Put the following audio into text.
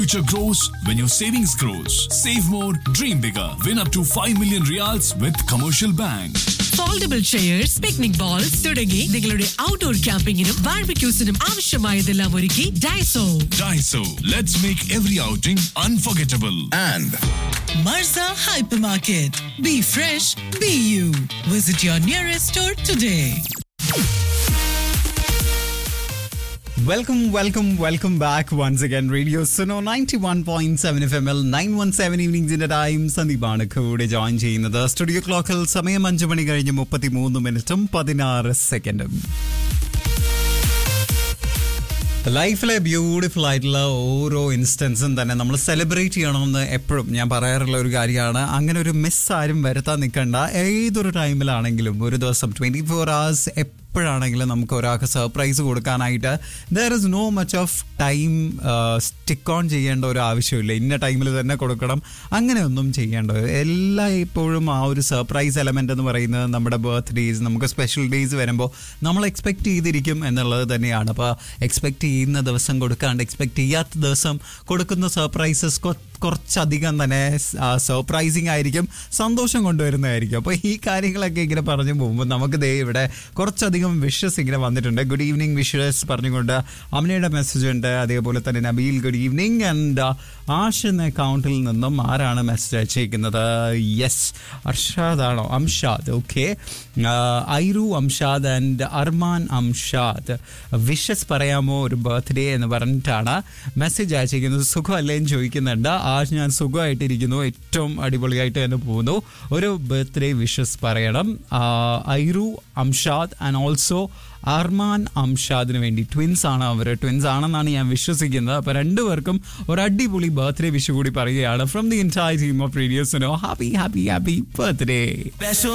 Future grows when your savings grows. Save more, dream bigger. Win up to 5 million reals with Commercial Bank. Foldable chairs picnic bowls തുടങ്ങി നിങ്ങളുടെ outdoor ക്യാമ്പിങ്ങിനും ബാർബിക്യൂസിനും ആവശ്യമായതെല്ലാം ഒരുക്കി Daiso Daiso. Let's make every outing unforgettable. and മർസ hypermarket be fresh be you visit your nearest store today Welcome, welcome, welcome back once again. Radio Suno 91.7 FM L 917 ഈവനിങ്സിന്റെ time സന്ദീപാണ് കൂടെ join ചെയ്യുന്നത് studio ക്ലോക്കിൽ സമയം അഞ്ചു മണി കഴിഞ്ഞ് മുപ്പത്തിമൂന്ന് മിനിറ്റും പതിനാറ് സെക്കൻഡും ലൈഫിലെ ബ്യൂട്ടിഫുൾ ആയിട്ടുള്ള ഓരോ ഇൻസ്റ്റൻസും തന്നെ നമ്മൾ സെലിബ്രേറ്റ് ചെയ്യണമെന്ന് എപ്പോഴും ഞാൻ പറയാറുള്ള ഒരു കാര്യമാണ് അങ്ങനെ ഒരു മിസ് ആരും വരുത്താൻ നിൽക്കണ്ട ഏതൊരു ടൈമിലാണെങ്കിലും ഒരു ദിവസം ട്വൻറ്റി ഫോർ അവേഴ്സ് എപ്പോഴാണെങ്കിലും നമുക്ക് ഒരാൾക്ക് സർപ്രൈസ് കൊടുക്കാനായിട്ട് there is no much of time stick on ചെയ്യേണ്ട ഒരു ആവശ്യമില്ല ഇന്ന ടൈമിൽ തന്നെ കൊടുക്കണം അങ്ങനെയൊന്നും ചെയ്യേണ്ട എല്ലാ ഇപ്പോഴും ആ ഒരു സർപ്രൈസ് എലമെന്റ് എന്ന് പറയുന്നത് നമ്മുടെ ബർത്ത്ഡേസ് നമുക്ക് സ്പെഷ്യൽ ഡേയ്സ് വരുമ്പോൾ നമ്മൾ എക്സ്പെക്ട് ചെയ്തിരിക്കും എന്നുള്ളത് തന്നെയാണ് അപ്പോൾ എക്സ്പെക്ട് ചെയ്യുന്ന ദിവസം കൊടുക്കാണ്ട് എക്സ്പെക്ട് ചെയ്യാത്ത ദിവസം കൊടുക്കുന്ന സർപ്രൈസസ് കുറച്ചധികം തന്നെ സർപ്രൈസിങ് ആയിരിക്കും സന്തോഷം കൊണ്ടുവരുന്നതായിരിക്കും അപ്പോൾ ഈ കാര്യങ്ങളൊക്കെ ഇങ്ങനെ പറഞ്ഞു പോകുമ്പോൾ നമുക്ക് ദേ ഇവിടെ കുറച്ചധികം വിഷസ് ഇങ്ങനെ വന്നിട്ടുണ്ട് ഗുഡ് ഈവനിങ് വിഷസ് പറഞ്ഞുകൊണ്ട് അമ്മയുടെ മെസ്സേജ് ഉണ്ട് അതേപോലെ തന്നെ Nabeel good evening and Ash എന്ന അക്കൗണ്ടിൽ നിന്നും ആരാണ് മെസ്സേജ് അയച്ചേക്കുന്നത് യെസ് അർഷാദ് ആണോ Amshad okay Airu Amshad and Arman Amshad wishes പറയാമോ ഒരു ബർത്ത്ഡേ എന്ന് പറഞ്ഞിട്ടാണ് മെസ്സേജ് അയച്ചിരിക്കുന്നത് സുഖമല്ലേ എന്ന് ചോദിക്കുന്നുണ്ട് ആ ഞാൻ സുഖമായിട്ടിരിക്കുന്നു ഏറ്റവും അടിപൊളിയായിട്ട് തന്നെ പോകുന്നു ഒരു ബർത്ത്ഡേ വിഷസ് പറയണം ആ, ഐരു അംഷാദ് ആൻഡ് ഓൾസോ അർമാൻ അംഷാദിന് വേണ്ടി ട്വിൻസ് ആണ് അവർ ട്വിൻസ് ആണെന്നാണ് ഞാൻ വിശ്വസിക്കുന്നത് അപ്പോൾ രണ്ടുപേർക്കും ഒരു അടിപൊളി ബർത്ത്ഡേ വിഷു കൂടി പറയുകയാണ് from the entire team of റേഡിയോസിനോ ഹാപ്പി ഹാപ്പി ഹാപ്പി ബർത്ത്ഡേ